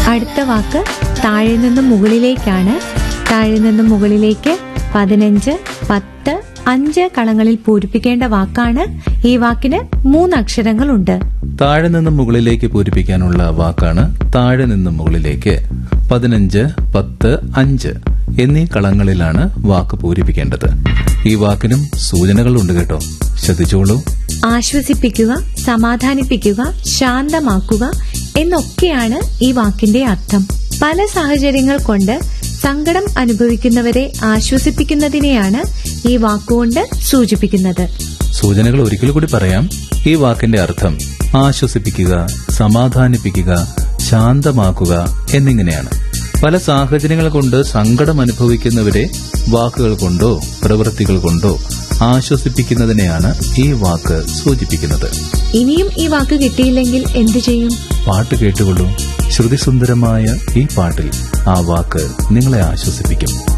അടുത്ത വാക്ക് താഴെ നിന്നും മുകളിലേക്കാണ് താഴെ നിന്നും മുകളിലേക്ക് പതിനഞ്ച് പത്ത് അഞ്ച് കളങ്ങളിൽ പൂരിപ്പിക്കേണ്ട വാക്കാണ് ഈ വാക്കിന് മൂന്ന് അക്ഷരങ്ങളുണ്ട് താഴെ നിന്നും മുകളിലേക്ക് പൂരിപ്പിക്കാനുള്ള വാക്കാണ് താഴെ നിന്നും മുകളിലേക്ക് പതിനഞ്ച് പത്ത് അഞ്ച് എന്നീ കളങ്ങളിലാണ് വാക്ക് പൂരിപ്പിക്കേണ്ടത് ഈ വാക്കിനും സൂചനകളുണ്ട് കേട്ടോ ശ്രദ്ധിച്ചോളൂ ആശ്വസിപ്പിക്കുക സമാധാനിപ്പിക്കുക ശാന്തമാക്കുക എന്നൊക്കെയാണ് ഈ വാക്കിന്റെ അർത്ഥം പല സാഹചര്യങ്ങൾ കൊണ്ട് സങ്കടം അനുഭവിക്കുന്നവരെ ആശ്വസിപ്പിക്കുന്നതിനെയാണ് ഈ വാക്കുകൊണ്ട് സൂചിപ്പിക്കുന്നത് സൂചനകൾ ഒരിക്കൽ കൂടി പറയാം ഈ വാക്കിന്റെ അർത്ഥം ആശ്വസിപ്പിക്കുക സമാധാനിപ്പിക്കുക ശാന്തമാക്കുക എന്നിങ്ങനെയാണ് പല സാഹചര്യങ്ങൾ കൊണ്ട് സങ്കടം അനുഭവിക്കുന്നവരെ വാക്കുകൾ കൊണ്ടോ പ്രവൃത്തികൾ കൊണ്ടോ ആശ്വസിപ്പിക്കുന്നതിനെയാണ് ഈ വാക്ക് സൂചിപ്പിക്കുന്നത് ഇനിയും ഈ വാക്ക് കിട്ടിയില്ലെങ്കിൽ എന്തു ചെയ്യും പാട്ട് കേട്ടുകൊള്ളൂ ശ്രുതിസുന്ദരമായ ഈ പാട്ടിൽ ആ വാക്ക് നിങ്ങളെ ആശ്വസിപ്പിക്കും